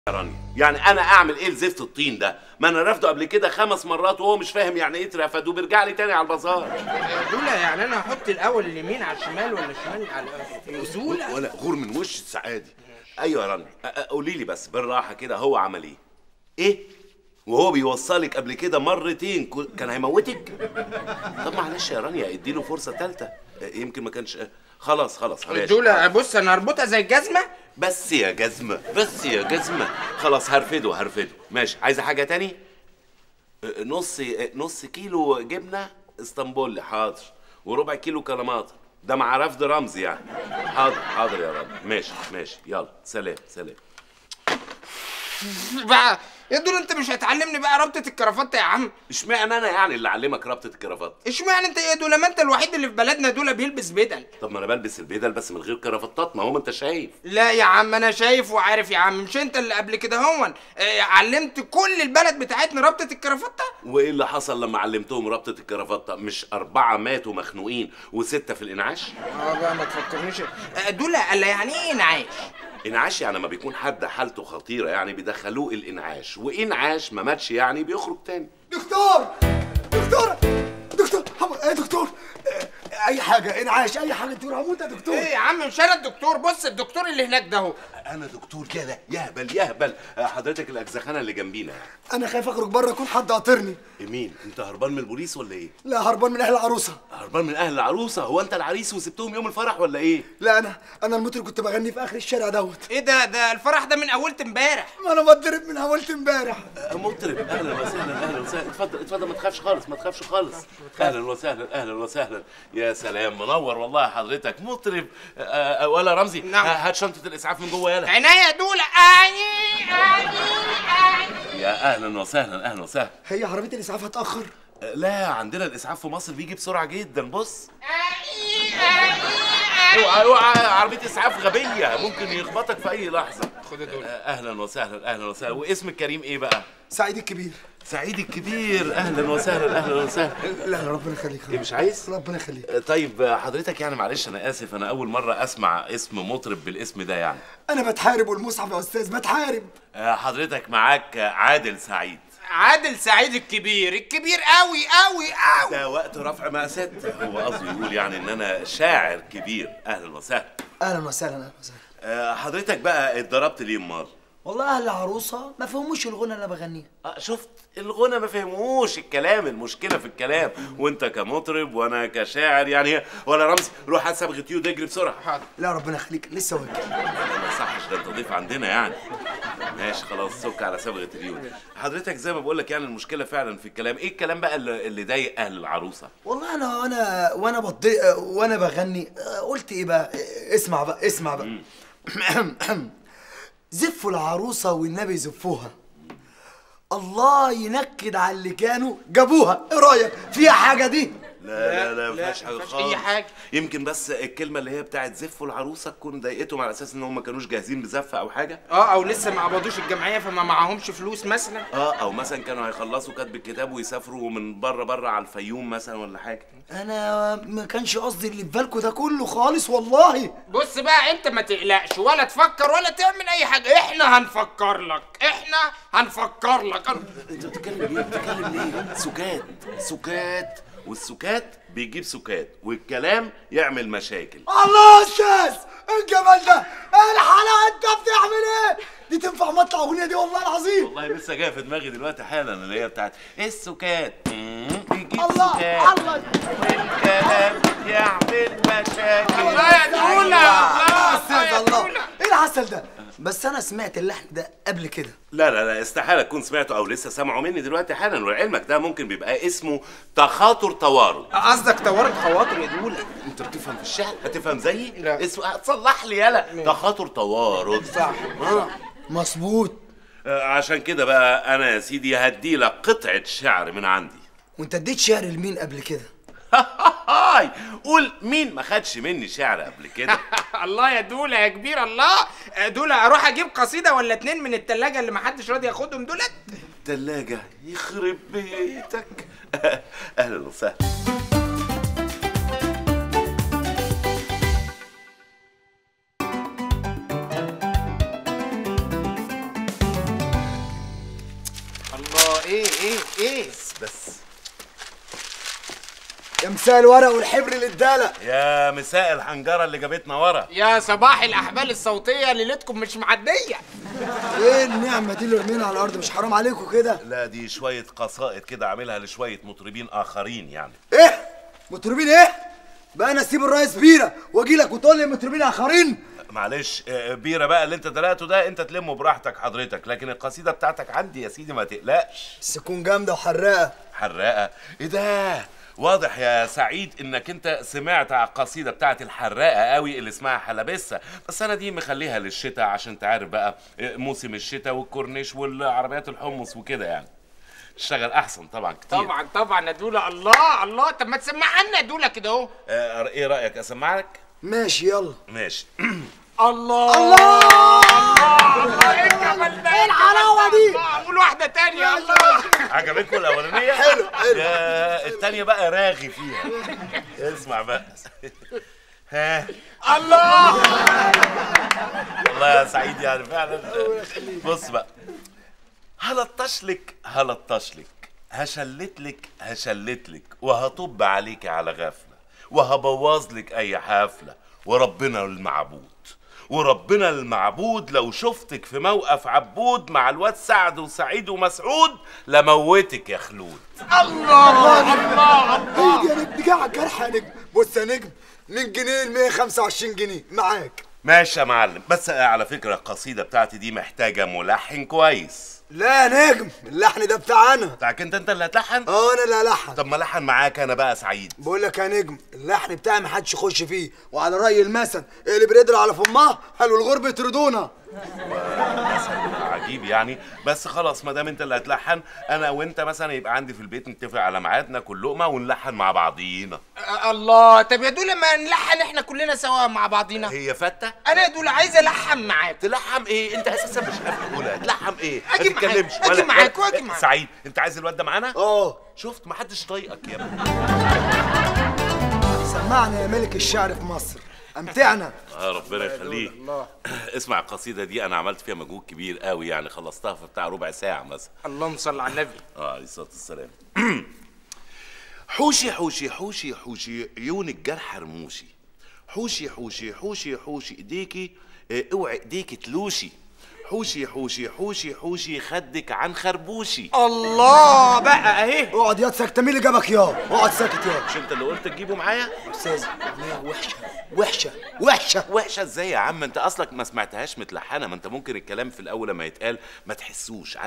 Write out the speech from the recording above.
يا رانيا يعني انا اعمل ايه لزفت الطين ده ما انا رافضه قبل كده خمس مرات وهو مش فاهم يعني ايه اترفد وبيرجع لي تاني على البازار دولا يعني انا احط الاول اليمين على الشمال ولا الشمال على الاصول ولا غور من وش السعادي ايوه يا رانيا أ- أ- قولي لي بس بالراحه كده هو عمل ايه ايه وهو بيوصلك قبل كده مرتين كو- كان هيموتك طب معلش يا رانيا اديله فرصه ثالثه يمكن ما كانش خلاص خلاص ماشي. دولا بص انا اربطها زي الجزمه بس يا جزمة بس يا جزمة خلاص هرفده هرفده ماشي عايزة حاجة تاني أه، نص أه، نص كيلو جبنة اسطنبول حاضر وربع كيلو كلاماطر ده مع رفض رمزي يعني حاضر حاضر يا رب ماشي ماشي يلا سلام سلام بقى يا دول انت مش هتعلمني بقى ربطه الكرافته يا عم اشمعنى انا يعني اللي اعلمك ربطة الكرافات اشمعنى انت يا دول ما انت الوحيد اللي في بلدنا دول بيلبس بدل طب ما انا بلبس البدل بس من غير كرافتات ما هو ما انت شايف لا يا عم انا شايف وعارف يا عم مش انت اللي قبل كده هون اه علمت كل البلد بتاعتنا ربطه الكرافته وايه اللي حصل لما علمتهم ربطة الكرافات مش اربعة ماتوا مخنوقين وستة في الانعاش اه بقى ما تفكرنيش اه دول قال يعني ايه انعاش انعاش يعني لما بيكون حد حالته خطيرة يعني بيدخلوه الانعاش وانعاش ما ماتش يعني بيخرج تاني دكتور دكتور دكتور حم... ايه دكتور إيه، اي حاجه انعاش اي حاجه دكتور هموت يا دكتور ايه يا عم مش انا الدكتور بص الدكتور اللي هناك ده اهو انا دكتور كده يهبل يهبل آه، حضرتك الاجزخانه اللي جنبينا انا خايف اخرج بره يكون حد قاطرني مين انت هربان من البوليس ولا ايه لا هربان من اهل العروسه هربان من اهل العروسه هو انت العريس وسبتهم يوم الفرح ولا ايه لا انا انا المطرب كنت بغني في اخر الشارع دوت ايه ده ده الفرح ده من اولت امبارح ما انا بتضرب من اولت امبارح آه، مطرب اهلا وسهلا اهلا وسهلا اتفضل اتفضل ما تخافش خالص ما تخافش خالص اهلا وسهلا اهلا وسهلا يا سلام منور والله حضرتك مطرب آه، آه، ولا رمزي نعم. آه، هات شنطه الاسعاف من جوه يلا عناية دول اني اني اني يا اهلا وسهلا اهلا وسهلا هي عربيه الاسعاف هتاخر آه، لا عندنا الاسعاف في مصر بيجي بسرعه جدا بص اني اوعى اوعى عربيه اسعاف غبيه ممكن يخبطك في اي لحظه خد دول آه، اهلا وسهلا اهلا وسهلا واسمك كريم ايه بقى سعيد الكبير سعيد الكبير اهلا وسهلا اهلا وسهلا لا لا ربنا يخليك ايه مش عايز ربنا يخليك آه، طيب آه، حضرتك يعني معلش انا اسف انا اول مره اسمع اسم مطرب بالاسم ده يعني انا بتحارب والمصحف يا استاذ بتحارب آه، حضرتك معاك آه، عادل سعيد عادل سعيد الكبير الكبير قوي قوي قوي ده وقت رفع مقاسات هو قصده يقول يعني ان انا شاعر كبير اهلا وسهلا اهلا وسهلا اهلا وسهلا آه، حضرتك بقى اتضربت ليه امال والله اهل العروسه ما فهموش الغنى اللي انا بغنيه آه، شفت الغنى ما فهموش الكلام المشكله في الكلام وانت كمطرب وانا كشاعر يعني هي- ولا رمزي روح هات صبغه يود اجري بسرعه حاضر لا ربنا يخليك لسه واكل ما يصحش ده انت ضيف عندنا يعني ماشي خلاص سك على صبغه اليود حضرتك زي ما بقول لك يعني المشكله فعلا في الكلام ايه الكلام بقى اللي اللي ضايق اهل العروسه والله انا وانا وانا بضي وانا بغني قلت ايه بقى اسمع بقى اسمع بقى زفوا العروسه والنبي زفوها الله ينكد على اللي كانوا جابوها ايه رايك فيها حاجه دي لا لا لا ما لا، فيهاش حاجه ما فيهاش خالص أي حاجة. يمكن بس الكلمه اللي هي بتاعت زفوا العروسه تكون ضايقتهم على اساس ان هم ما كانوش جاهزين بزفه او حاجه اه او لسه ما قبضوش الجمعيه فما معاهمش فلوس مثلا اه او مثلا كانوا هيخلصوا كتب الكتاب ويسافروا من بره بره على الفيوم مثلا ولا حاجه انا ما كانش قصدي اللي في بالكوا ده كله خالص والله بص بقى انت ما تقلقش ولا تفكر ولا تعمل اي حاجه احنا هنفكر لك احنا هنفكر لك انت بتتكلم ليه بتتكلم ليه سكات سكات والسكات بيجيب سكات والكلام يعمل مشاكل الله يا استاذ ايه الجمال ده ايه الحلاوه انت بتعمل ايه دي تنفع مطلع اغنيه دي والله العظيم والله لسه جايه في دماغي دلوقتي حالا اللي هي بتاعت السكات مم، بيجيب الله سكات الله والكلام يعمل مشاكل الله يا دولا يا الله استاذ يا الله دولا ايه العسل ده بس انا سمعت اللحن ده قبل كده لا لا لا استحاله تكون سمعته او لسه سامعه مني دلوقتي حالا ولعلمك ده ممكن بيبقى اسمه تخاطر توارد قصدك توارد خواطر يا دولا انت بتفهم في الشعر هتفهم زيي لا. اسمه تصلح لي يلا تخاطر توارد صح آه. مظبوط آه، عشان كده بقى انا يا سيدي هدي لك قطعه شعر من عندي وانت اديت شعر لمين قبل كده هاي قول مين ما خدش مني شعر قبل كده الله يا دولا يا كبير الله دولا اروح اجيب قصيده ولا اتنين من التلاجة اللي محدش راضي ياخدهم دولت تلاجة يخرب بيتك اهلا وسهلا الله ايه ايه ايه بس يا مساء الورق والحبر للدلق يا مساء الحنجره اللي جابتنا ورا يا صباح الاحبال الصوتيه ليلتكم مش معديه ايه النعمه دي اللي رمينا على الارض مش حرام عليكم كده لا دي شويه قصائد كده عاملها لشويه مطربين اخرين يعني ايه مطربين ايه بقى انا اسيب الرئيس بيره واجي لك وتقول لي مطربين اخرين معلش آه، بيره بقى اللي انت دلقته ده انت تلمه براحتك حضرتك لكن القصيده بتاعتك عندي يا سيدي ما تقلقش بس تكون جامده وحراقه حراقه ايه ده واضح يا سعيد انك انت سمعت على القصيده بتاعت الحراقه قوي اللي اسمها حلبسه بس انا دي مخليها للشتاء عشان تعرف بقى آه، موسم الشتاء والكورنيش والعربيات الحمص وكده يعني تشتغل احسن طبعا كتير طبعا طبعا يا دولا الله الله طب ما تسمع لنا يا دولا كده اهو آه، ايه رايك اسمعك ماشي يلا ماشي الله الله الله ايه الجمال ده إيه الحلاوة دي؟ الله، قول واحده تانية الله عجبتكم الاولانيه حلو، حلو. يا التانيه بقى راغي فيها اسمع بقى ها الله والله يا سعيد يعني فعلا بص بقى هلطش لك هلطش لك هشلت لك هشلت لك وهطب عليك على غفله وهبوظ لك اي حفله وربنا المعبود وربنا المعبود لو شفتك في موقف عبود مع الواد سعد وسعيد ومسعود لموتك يا خلود الله الله الله ايه يا نجم دي على الجرح يا نجم بص يا نجم من جنيه ل 125 جنيه معاك ماشي يا معلم بس على فكره القصيده بتاعتي دي محتاجه ملحن كويس لا يا نجم اللحن ده بتاعنا بتاعك انت انت اللي هتلحن اه انا اللي هلحن طب ما لحن معاك انا بقى سعيد بقول لك يا نجم اللحن بتاعي ما حدش يخش فيه وعلى راي المثل اللي بيقدر على فمها قالوا الغرب يطردونا مثل عجيب يعني بس خلاص ما دام انت اللي هتلحن انا وانت مثلا يبقى عندي في البيت نتفق على ميعاد ناكل لقمه ونلحن مع بعضينا آه، الله طب يا دولا ما نلحن احنا كلنا سوا مع بعضينا هي فته انا يا دولا عايز الحن معاك تلحم ايه انت اساسا مش عارف تقولها تلحم ايه أجي ما تتكلمش معاك، أجي ولا- معاك، ولا- وأجي معاك. سعيد انت عايز الواد ده معانا اه شفت ما حدش طايقك يا ابني سمعنا يا ملك الشعر في مصر امتعنا اه ربنا يخليك اسمع القصيده دي انا عملت فيها مجهود كبير قوي يعني خلصتها في بتاع ربع ساعه مثلا اللهم صل على النبي اه عليه الصلاه والسلام حوشي حوشي حوشي حوشي عيون الجرح رموشي حوشي حوشي حوشي حوشي ايديكي اه، اوعي ايديكي تلوشي حوشي حوشي حوشي حوشي خدك عن خربوشي الله بقى اهي اقعد يا ساكت مين اللي جابك يا اقعد ساكت يا مش انت اللي قلت تجيبه معايا استاذ اغنيه وحشه وحشه وحشه وحشه ازاي يا عم انت اصلك ما سمعتهاش متلحنه ما انت ممكن الكلام في الاول لما يتقال ما تحسوش